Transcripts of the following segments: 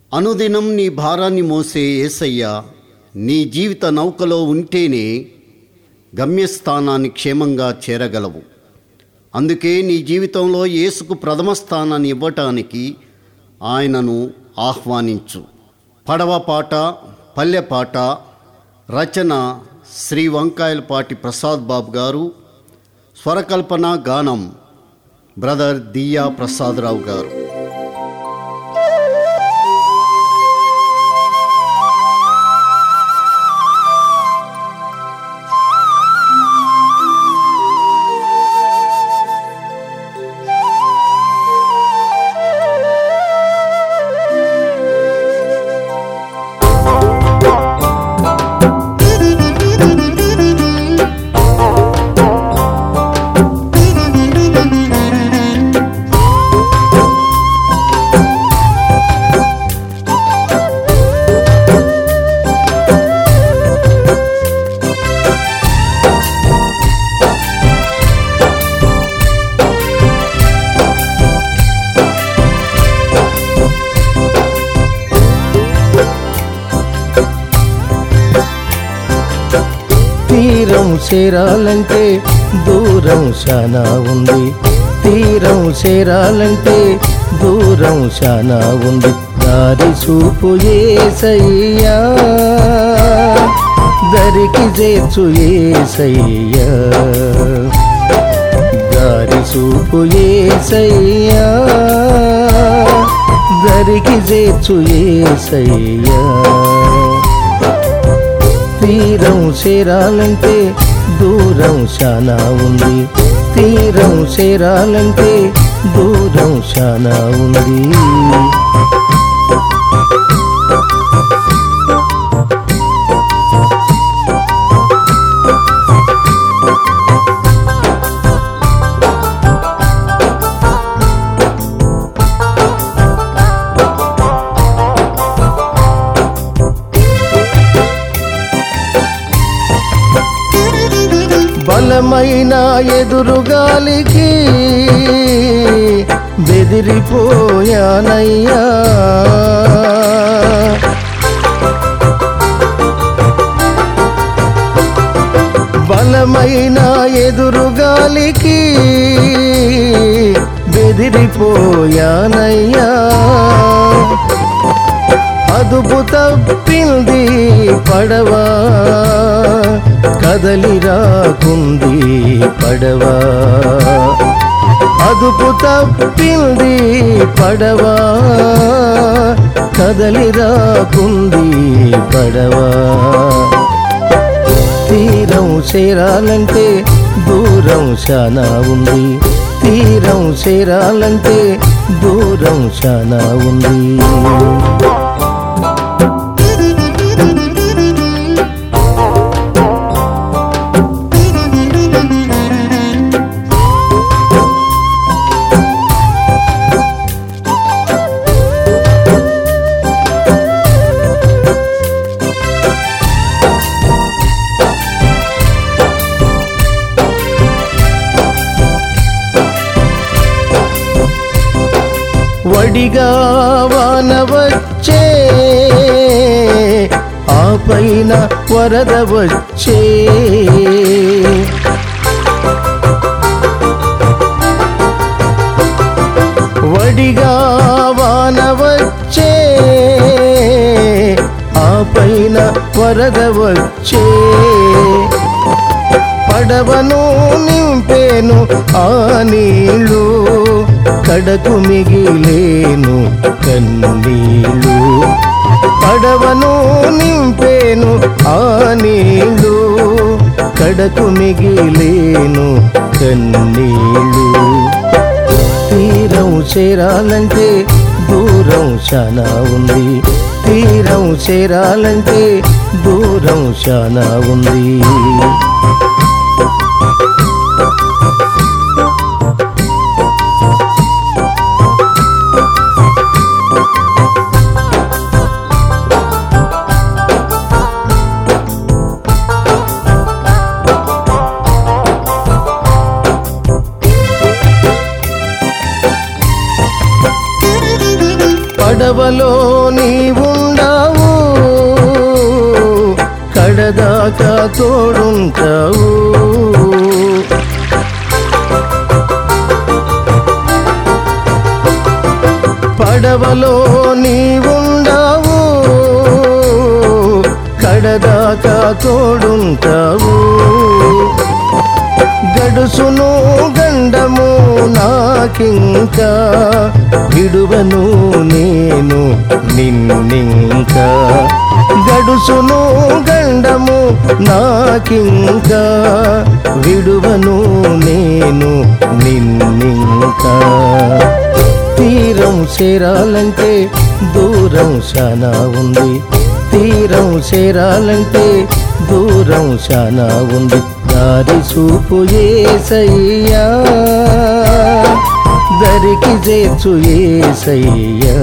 అనుదినం నీ భారాన్ని మోసే ఏసయ్య నీ జీవిత నౌకలో ఉంటేనే గమ్యస్థానాన్ని క్షేమంగా చేరగలవు అందుకే నీ జీవితంలో యేసుకు ప్రథమ స్థానాన్ని ఇవ్వటానికి ఆయనను ఆహ్వానించు పడవ పాట పల్లె పాట రచన శ్రీ వంకాయలపాటి ప్రసాద్ బాబు గారు స్వరకల్పన గానం బ్రదర్ దియా ప్రసాదరావు గారు తీరం చేరాలంటే దూరం శానా ఉంది తీరం చేరాలంటే దూరం శానా ఉంది దారి చూపు ఏసయ్యా దరికి చేర్చు ఏసయ్యా దారి చూపు ఏసయ్యా దరికి చేర్చు ఏసయ్యా తీరం చేరాలంటే దూరం శానా ఉంది తీరం చేరాలంటే దూరం శానా ఉంది బలమైన ఎదురుగాలికి బెదిరిపోయానయ్యా బలమైన ఎదురుగాలికి బెదిరిపోయానయ్యా అదుపు తప్పింది పడవా కదలి రాకుంది పడవా అదుపు తప్పింది పడవా కదలి రాకుంది పడవా తీరం చేరాలంటే దూరం శానా ఉంది తీరం చేరాలంటే దూరం శానా ఉంది వడిగా వాన వచ్చే ఆ పైన వరద వచ్చే వడిగా వాన వచ్చే ఆ పైన వరద వచ్చే పడవను నింపేను ఆ నీళ్ళు కడకు మిగిలేను కన్నీళ్ళు పడవను నింపేను ఆ నీళ్ళు కడకు మిగిలేను కన్నీళ్ళు తీరం చేరాలంటే దూరం శానా ఉంది తీరం చేరాలంటే దూరం శానా ఉంది పడవలో నీవుండావు కడదాకా తోడుంటావు పడవలో నీవుండావు కడదాకా తోడుంటావు గడుసును గండము నాకింకా విడువను నేను నిన్నింకా గడుసును గండము నాకింకా విడువను నేను నిన్నింకా తీరం చేరాలంటే దూరం శానా ఉంది తీరం చేరాలంటే దూరం శానా ఉంది దారి చూపు ఏసయ్యా దరికి చేర్చు ఏసయ్యా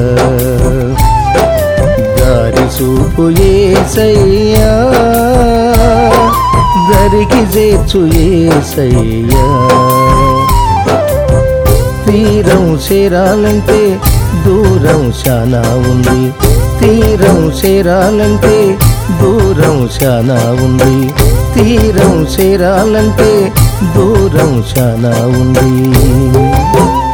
దారి చూపు ఏసయ్యా దరికి చేర్చు ఏసయ్యా తీరం చేరాలంటే దూరం శానా ఉంది తీరం చేరాలంటే దూరం శానా ఉంది తీరం చేరాలంటే దూరం శానా ఉంది